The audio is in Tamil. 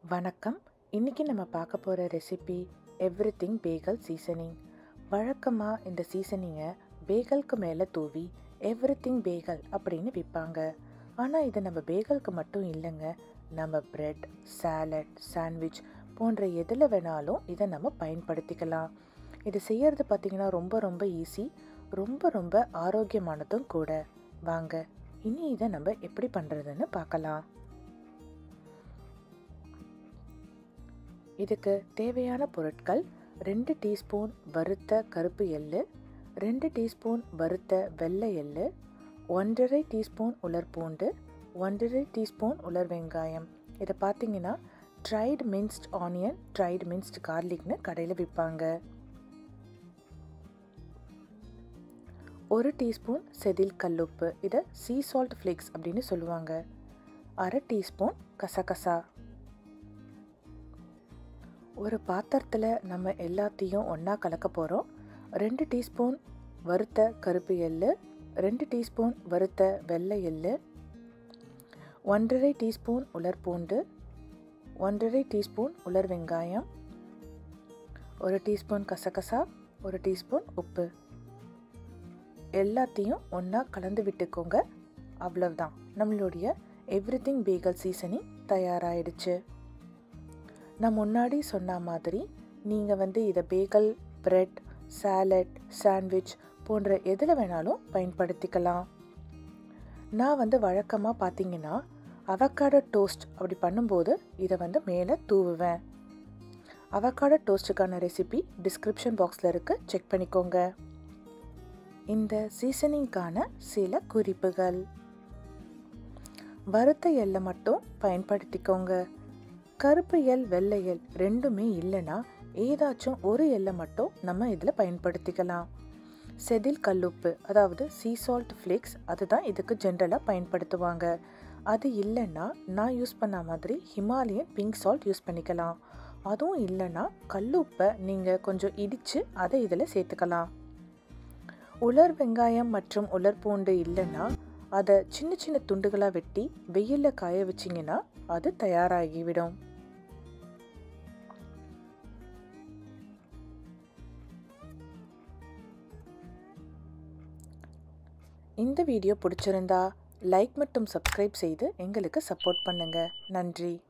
வணக்கம் இன்றைக்கி நம்ம பார்க்க போகிற recipe everything bagel seasoning வழக்கமாக இந்த சீசனிங்கை பேகலுக்கு மேலே தூவி எவ்ரி திங் பேகல் அப்படின்னு விற்பாங்க ஆனால் இது நம்ம பேகலுக்கு மட்டும் இல்லைங்க நம்ம பிரெட் சாலட் சாண்ட்விச் போன்ற எதில் வேணாலும் இதை நம்ம பயன்படுத்திக்கலாம் இது செய்யறது பார்த்திங்கன்னா ரொம்ப ரொம்ப ஈஸி ரொம்ப ரொம்ப ஆரோக்கியமானதும் கூட வாங்க இனி இதை நம்ம எப்படி பண்ணுறதுன்னு பார்க்கலாம் இதுக்கு தேவையான பொருட்கள் ரெண்டு டீஸ்பூன் வறுத்த கருப்பு எள்ளு ரெண்டு டீஸ்பூன் வறுத்த வெள்ளை எள்ளு ஒன்றரை டீஸ்பூன் உலர் பூண்டு ஒன்றரை டீஸ்பூன் உலர் வெங்காயம் இதை பார்த்தீங்கன்னா dried minced onion dried minced கார்லிக்னு கடையில் விற்பாங்க ஒரு டீஸ்பூன் செதில் கல்லுப்பு இதை சீ சால்ட் ஃப்ளேக்ஸ் அப்படின்னு சொல்லுவாங்க அரை டீஸ்பூன் கசகசா ஒரு பாத்திரத்தில் நம்ம எல்லாத்தையும் ஒன்றா கலக்க போகிறோம் ரெண்டு டீஸ்பூன் வறுத்த கருப்பு எள்ளு ரெண்டு டீஸ்பூன் வறுத்த வெள்ளை எள்ளு ஒன்றரை டீஸ்பூன் உலர் பூண்டு ஒன்றரை டீஸ்பூன் உலர் வெங்காயம் ஒரு டீஸ்பூன் கசகசா ஒரு டீஸ்பூன் உப்பு எல்லாத்தையும் ஒன்றா கலந்து விட்டுக்கோங்க அவ்வளவுதான் நம்மளுடைய எவ்ரி திங் பேகல் சீசனிங் தயாராகிடுச்சு நான் முன்னாடி சொன்ன மாதிரி நீங்கள் வந்து இதை பேகல் பிரெட் சாலட் சாண்ட்விச் போன்ற எதில் வேணாலும் பயன்படுத்திக்கலாம் நான் வந்து வழக்கமாக பார்த்தீங்கன்னா அவக்காடோ டோஸ்ட் அப்படி பண்ணும்போது இதை வந்து மேலே தூவுவேன் அவக்காடோ டோஸ்ட்டுக்கான ரெசிபி டிஸ்கிரிப்ஷன் பாக்ஸில் இருக்குது செக் பண்ணிக்கோங்க இந்த சீசனிங்கான சில குறிப்புகள் வறுத்த எல்லை மட்டும் பயன்படுத்திக்கோங்க கருப்பு எல் வெள்ளை எல் ரெண்டுமே இல்லைன்னா ஏதாச்சும் ஒரு எல்லை மட்டும் நம்ம இதில் பயன்படுத்திக்கலாம் செதில் கல்லுப்பு அதாவது சீ சால்ட் ஃப்ளேக்ஸ் அதுதான் இதுக்கு ஜென்ரலாக பயன்படுத்துவாங்க அது இல்லைன்னா நான் யூஸ் பண்ண மாதிரி ஹிமாலயன் பிங்க் சால்ட் யூஸ் பண்ணிக்கலாம் அதுவும் இல்லைன்னா கல்லுப்பை நீங்கள் கொஞ்சம் இடித்து அதை இதில் சேர்த்துக்கலாம் உலர் வெங்காயம் மற்றும் உலர் பூண்டு இல்லைன்னா அதை சின்ன சின்ன துண்டுகளாக வெட்டி வெயிலில் காய வச்சிங்கன்னா அது தயாராகிவிடும் இந்த வீடியோ பிடிச்சிருந்தா லைக் மற்றும் சப்ஸ்கிரைப் செய்து எங்களுக்கு சப்போர்ட் பண்ணுங்க நன்றி